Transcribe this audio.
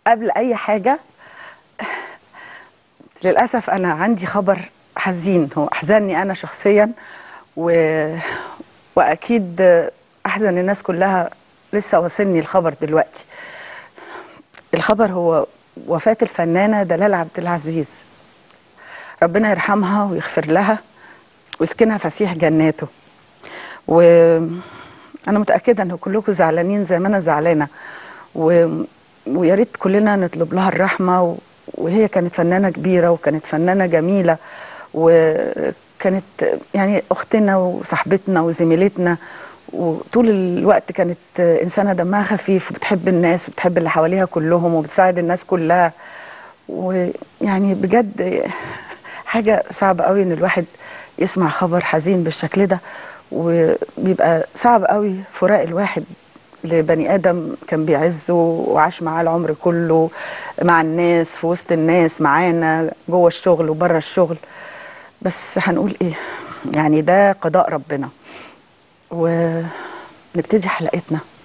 قبل اي حاجه للاسف انا عندي خبر حزين هو احزنني انا شخصيا و... واكيد احزن الناس كلها لسه واصلني الخبر دلوقتي الخبر هو وفاه الفنانه دلال عبد العزيز ربنا يرحمها ويغفر لها ويسكنها فسيح جناته وانا متاكده ان كلكم زعلانين زي ما انا زعلانه و... ويا ريت كلنا نطلب لها الرحمه و... وهي كانت فنانه كبيره وكانت فنانه جميله وكانت يعني اختنا وصاحبتنا وزميلتنا وطول الوقت كانت انسانه دمها خفيف وبتحب الناس وبتحب اللي حواليها كلهم وبتساعد الناس كلها ويعني بجد حاجه صعبه قوي ان الواحد يسمع خبر حزين بالشكل ده وبيبقى صعب قوي فراق الواحد لبني ادم كان بيعزه وعاش معاه العمر كله مع الناس في وسط الناس معانا جوه الشغل وبره الشغل بس هنقول ايه يعني ده قضاء ربنا ونبتدي حلقتنا